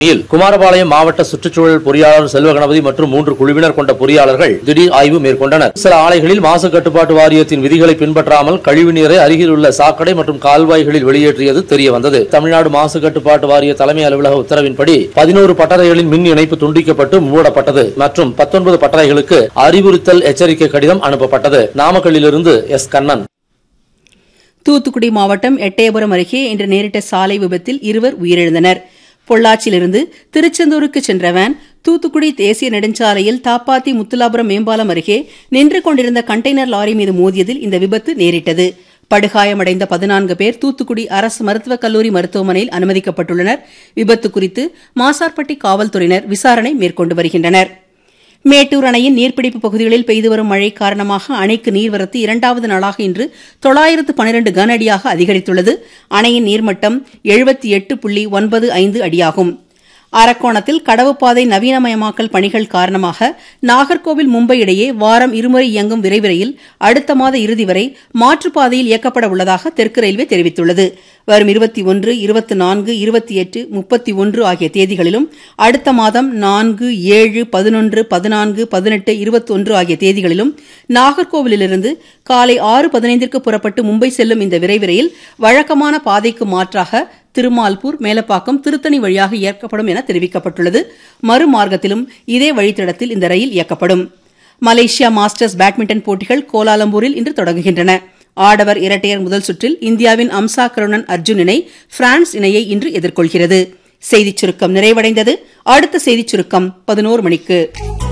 இல் குமாரபாளையம் மாவட்ட சுற்றுச்சூழல் பொறியாளர் செல்வகணபதி மற்றும் மூன்று குழுவினர் கொண்ட பொறியாளர்கள் திடீர் ஆய்வு மேற்கொண்டனர் சில ஆலைகளில் மாசு கட்டுப்பாட்டு வாரியத்தின் விதிகளை பின்பற்றாமல் கழிவு நீரை அருகில் உள்ள சாக்கடை மற்றும் கால்வாய்களில் வெளியேற்றியது தெரிய வந்தது தமிழ்நாடு மாசு கட்டுப்பாட்டு வாரிய தலைமை அலுவலக உத்தரவின்படி பதினோரு பட்டறைகளின் மின் இணைப்பு துண்டிக்கப்பட்டு மூடப்பட்டது மற்றும் பத்தொன்பது பட்டறைகளுக்கு அறிவுறுத்தல் எச்சரிக்கை கடிதம் அனுப்பப்பட்டது நாமக்கல்லிலிருந்து எஸ் கண்ணன் தூத்துக்குடி மாவட்டம் எட்டயபுரம் அருகே இன்று நேரிட்ட சாலை விபத்தில் இருவர் உயிரிழந்தனர் பொள்ளாச்சியிலிருந்து திருச்செந்தூருக்கு சென்ற வேன் தூத்துக்குடி தேசிய நெடுஞ்சாலையில் தாப்பாத்தி முத்துலாபுரம் மேம்பாலம் அருகே நின்று கொண்டிருந்த கண்டெய்னர் லாரி மீது மோதியதில் இந்த விபத்து நேரிட்டது படுகாயமடைந்த பதினான்கு பேர் தூத்துக்குடி அரசு மருத்துவக் கல்லூரி மருத்துவமனையில் அனுமதிக்கப்பட்டுள்ளனர் விபத்து குறித்து மாசார்பட்டி காவல்துறையினர் விசாரணை மேற்கொண்டு வருகின்றனர் மேட்டூர் அணையின் நீர்பிடிப்பு பகுதிகளில் பெய்து வரும் மழை காரணமாக அணைக்கு நீர்வரத்து இரண்டாவது நாளாக இன்று தொள்ளாயிரத்து பனிரண்டு கன அடியாக அதிகரித்துள்ளது அணையின் நீர்மட்டம் எழுபத்தி எட்டு புள்ளி ஒன்பது ஐந்து அடியாகும் அரக்கோணத்தில் கடவுப்பாதை நவீனமயமாக்கல் பணிகள் காரணமாக நாகர்கோவில் மும்பை இடையே வாரம் இருமுறை இயங்கும் விரைவு ரயில் அடுத்த மாத இறுதி வரை மாற்றுப்பாதையில் இயக்கப்பட உள்ளதாக தெற்கு ரயில்வே தெரிவித்துள்ளது வரும் இருபத்தி ஒன்று இருபத்தி நான்கு இருபத்தி எட்டு முப்பத்தி ஒன்று ஆகிய தேதிகளிலும் அடுத்த மாதம் நான்கு ஏழு பதினொன்று பதினான்கு பதினெட்டு இருபத்தொன்று ஆகிய தேதிகளிலும் நாகர்கோவிலிருந்து காலை ஆறு பதினைந்திற்கு புறப்பட்டு மும்பை செல்லும் இந்த விரைவு ரயில் வழக்கமான பாதைக்கு மாற்றாக திருமால்பூர் மேலப்பாக்கம் திருத்தணி வழியாக இயக்கப்படும் என தெரிவிக்கப்பட்டுள்ளது மறுமார்க்கத்திலும் இதே வழித்தடத்தில் இந்த ரயில் இயக்கப்படும் மலேசியா மாஸ்டர்ஸ் பேட்மிண்டன் போட்டிகள் கோலாலம்பூரில் இன்று தொடங்குகின்றன ஆடவர் இரட்டையர் முதல் சுற்றில் இந்தியாவின் அம்சா கருணன் அர்ஜுன் இணை பிரான்ஸ் இணையை இன்று எதிர்கொள்கிறது செய்திச் சுருக்கம் நிறைவடைந்தது அடுத்த செய்திச் சுருக்கம் பதினோரு மணிக்கு